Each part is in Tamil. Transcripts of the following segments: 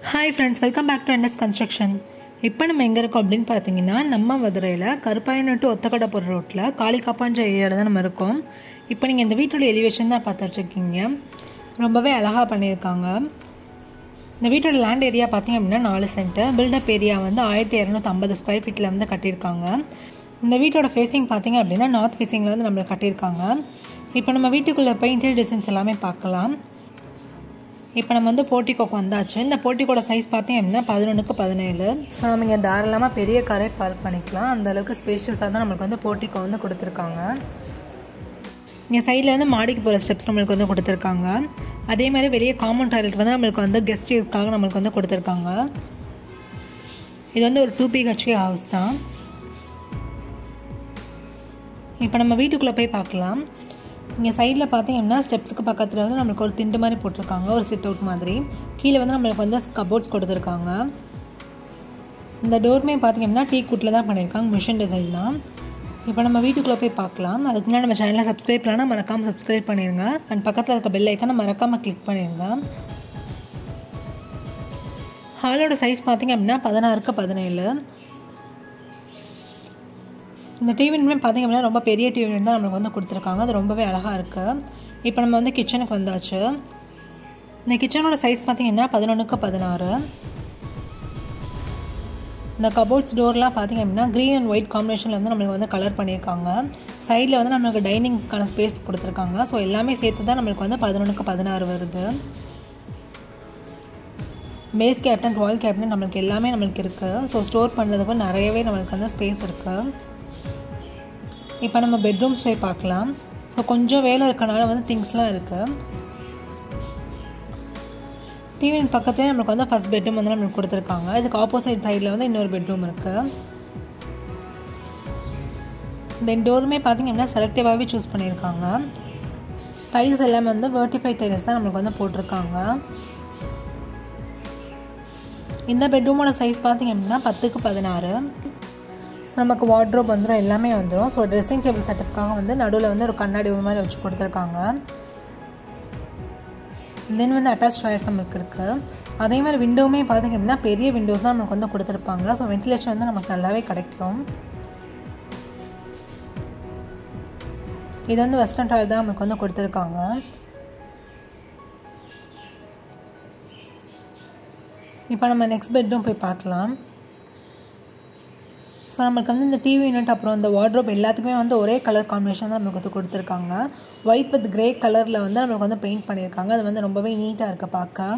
hi friends welcome back to NS construction இப்போ நம்ம எங்கே இருக்கோம் அப்படின்னு பார்த்தீங்கன்னா நம்ம மதுரையில் கருப்பாயன் டு ஒத்தக்கடப்பூர் ரோட்டில் காளிகாப்பான்ற ஏரியாவில் தான் நம்ம இருக்கோம் இப்போ நீங்கள் இந்த வீட்டோட எலிவேஷன் தான் பார்த்துட்ருக்கீங்க ரொம்பவே அழகாக பண்ணியிருக்காங்க இந்த வீட்டோட லேண்ட் ஏரியா பார்த்தீங்க அப்படின்னா நாலு சென்ட்டு பில்டப் ஏரியா வந்து ஆயிரத்தி இரநூத்தம்பது ஸ்கொயர் ஃபீட்டில் வந்து கட்டியிருக்காங்க இந்த வீட்டோட ஃபேஸிங் பார்த்தீங்க அப்படின்னா நார்த் ஃபேஸிங்கில் வந்து நம்மளுக்கு கட்டியிருக்காங்க இப்போ நம்ம வீட்டுக்குள்ளே போய் இன்டீரியர் டிசைன்ஸ் எல்லாமே பார்க்கலாம் இப்போ நம்ம வந்து போர்ட்டிகோக்கு வந்தாச்சு இந்த போர்ட்டிகோட சைஸ் பார்த்தீங்க அப்படின்னா பதினொன்றுக்கு பதினேழு ஸோ நம்ம இங்கே தாராளமாக பெரிய காரே பார்க் பண்ணிக்கலாம் அந்த அளவுக்கு ஸ்பேஷியஸாக தான் நம்மளுக்கு வந்து போர்ட்டிகோ வந்து கொடுத்துருக்காங்க இங்கே சைடில் வந்து மாடிக்கு போகிற ஸ்டெப்ஸ் நம்மளுக்கு வந்து கொடுத்துருக்காங்க அதே மாதிரி வெளியே காமன் டாய்லெட் வந்து நம்மளுக்கு வந்து கெஸ்ட் யூஸ்க்காக நம்மளுக்கு வந்து கொடுத்துருக்காங்க இது வந்து ஒரு டூ பிஹெச்கே ஹவுஸ் தான் இப்போ நம்ம வீட்டுக்குள்ளே போய் பார்க்கலாம் இங்கே சைடில் பார்த்தீங்கன்னா ஸ்டெப்ஸுக்கு பக்கத்தில் வந்து நம்மளுக்கு ஒரு திண்டு மாதிரி போட்டிருக்காங்க ஒரு சிட் அவுட் மாதிரி கீழே வந்து நம்மளுக்கு வந்து கபோர்ட்ஸ் கொடுத்துருக்காங்க இந்த டோருமே பார்த்தீங்கன்னா டீ குட்டில் தான் பண்ணியிருக்காங்க மிஷின் டிசைன் தான் இப்போ நம்ம வீட்டுக்குள்ளே போய் பார்க்கலாம் அதுக்கு முன்னாடி நம்ம சேனலை சப்ஸ்கிரைப் பண்ணால் மறக்காமல் சப்ஸ்கிரைப் பண்ணிடுங்க அண்ட் பக்கத்தில் இருக்க பெல் ஐக்கானை மறக்காமல் கிளிக் பண்ணிடுங்க ஹாலோட சைஸ் பார்த்தீங்க அப்படின்னா பதினாறுக்கு பதினேழு இந்த டிவினுமே பார்த்திங்க அப்படின்னா ரொம்ப பெரிய டிவி தான் நம்மளுக்கு வந்து கொடுத்துருக்காங்க அது ரொம்பவே அழகாக இருக்குது இப்போ நம்ம வந்து கிச்சனுக்கு வந்தாச்சு இந்த கிச்சனோட சைஸ் பார்த்திங்கன்னா பதினொன்றுக்கு பதினாறு இந்த கபோர்ட்ஸ் டோர்லாம் பார்த்திங்க அப்படின்னா க்ரீன் அண்ட் ஒயிட் காம்பினேஷனில் வந்து நம்மளுக்கு வந்து கலர் பண்ணியிருக்காங்க சைடில் வந்து நம்மளுக்கு டைனிங்க்கான ஸ்பேஸ் கொடுத்துருக்காங்க ஸோ எல்லாமே சேர்த்து தான் நம்மளுக்கு வந்து பதினொன்றுக்கு பதினாறு வருது பேஸ் கேபினட் வால் கேபினட் நம்மளுக்கு எல்லாமே நம்மளுக்கு இருக்குது ஸோ ஸ்டோர் பண்ணுறதுக்கு நிறையவே நம்மளுக்கு வந்து ஸ்பேஸ் இருக்குது இப்போ நம்ம பெட்ரூம்ஸ் போய் பார்க்கலாம் ஸோ கொஞ்சம் வேலை இருக்கனால வந்து திங்ஸ்லாம் இருக்குது டிவியின் பக்கத்துலேயே நம்மளுக்கு வந்து ஃபஸ்ட் பெட்ரூம் வந்து நம்மளுக்கு கொடுத்துருக்காங்க இதுக்கு ஆப்போசிட் சைடில் வந்து இன்னொரு பெட்ரூம் இருக்குது இந்த டோருமே பார்த்தீங்கன்னா செலக்டிவாகவே சூஸ் பண்ணியிருக்காங்க டைல்ஸ் எல்லாமே வந்து வேர்ட்டிஃபை டைல்ஸ் தான் நம்மளுக்கு வந்து போட்டிருக்காங்க இந்த பெட்ரூமோட சைஸ் பார்த்தீங்க அப்படின்னா பத்துக்கு பதினாறு ஸோ நமக்கு வார்ட்ரோப் வந்துடும் எல்லாமே வந்துடும் ஸோ ட்ரெஸ்ஸிங் டேபிள் செட்டப்புக்காக வந்து நடுவில் வந்து ஒரு கண்ணாடி மாதிரி வச்சு கொடுத்துருக்காங்க தென் வந்து அட்டாச் டாய்லெட் நம்மளுக்கு இருக்குது அதே மாதிரி விண்டோவுமே பார்த்திங்க அப்படின்னா பெரிய விண்டோஸ் தான் நமக்கு வந்து கொடுத்துருப்பாங்க ஸோ வென்டிலேஷன் வந்து நமக்கு நல்லாவே கிடைக்கும் இது வந்து வெஸ்டர்ன் டாய்லெட் தான் நமக்கு வந்து கொடுத்துருக்காங்க இப்போ நம்ம நெக்ஸ்ட் பெட்ரூம் போய் பார்க்கலாம் ஸோ நம்மளுக்கு வந்து இந்த டிவி யூனிட் அப்புறம் இந்த வார்ட்ரோப் எல்லாத்துக்குமே வந்து ஒரே கலர் காம்பினேஷன் தான் நம்மளுக்கு வந்து கொடுத்துருக்காங்க ஒயிட் வித் கிரே கலரில் வந்து நம்மளுக்கு வந்து பெயிண்ட் பண்ணியிருக்காங்க அது வந்து ரொம்பவே நீட்டாக இருக்குது பார்க்க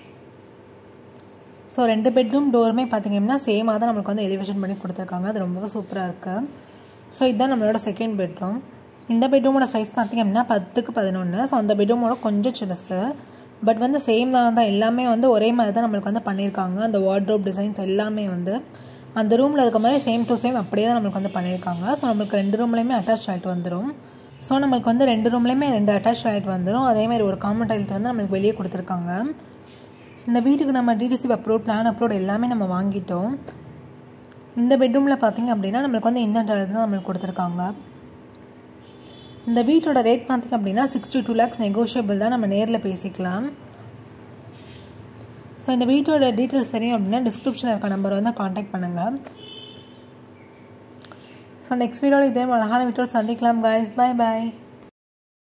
ஸோ ரெண்டு பெட்ரூம் டோருமே பார்த்திங்கன்னா சேமாக தான் நம்மளுக்கு வந்து எலிவேஷன் பண்ணி கொடுத்துருக்காங்க அது ரொம்பவே சூப்பராக இருக்குது ஸோ இதுதான் நம்மளோட செகண்ட் பெட்ரூம் இந்த பெட்ரூமோட சைஸ் பார்த்திங்க அப்படின்னா பத்துக்கு பதினொன்று ஸோ அந்த பெட்ரூமோட கொஞ்சம் சிறுசு பட் வந்து சேம் தான் தான் எல்லாமே வந்து ஒரே மாதிரி தான் நம்மளுக்கு வந்து பண்ணியிருக்காங்க அந்த வார்ட்ரோப் டிசைன்ஸ் எல்லாமே வந்து அந்த ரூமில் இருக்க மாதிரி சேம் டு சேம் அப்படியே தான் நம்மளுக்கு வந்து பண்ணியிருக்காங்க ஸோ நம்மளுக்கு ரெண்டு ரூம்லேயுமே அட்டாச் டாய்லெட் வந்துடும் ஸோ நம்மளுக்கு வந்து ரெண்டு ரூம்லேயுமே ரெண்டு அட்டாச் டாய்லெட் வந்துடும் அதேமாதிரி ஒரு காமன் டாய்லெட் வந்து நம்மளுக்கு வெளியே கொடுத்துருக்காங்க இந்த வீட்டுக்கு நம்ம டிடிசி அப்ரோட் பிளான் அப்ரோட் எல்லாமே நம்ம வாங்கிட்டோம் இந்த பெட்ரூமில் பார்த்திங்க அப்படின்னா நம்மளுக்கு வந்து இந்த டாய்லெட் தான் நம்மளுக்கு கொடுத்துருக்காங்க இந்த வீட்டோட ரேட் பார்த்திங்க அப்படின்னா சிக்ஸ்டி டூ லேக்ஸ் நெகோஷியபிள் தான் நம்ம நேரில் பேசிக்கலாம் ஸோ இந்த வீட்டோட டீட்டெயில்ஸ் தெரியும் அப்படின்னா டிஸ்கிரிப்ஷனில் இருக்க நம்பர் வந்து காண்டாக்ட் பண்ணுங்கள் ஸோ நெக்ஸ்ட் வீடியோவில் இதே அழகான வீட்டோட சந்திக்கலாம் காய்ஸ் பாய் பாய்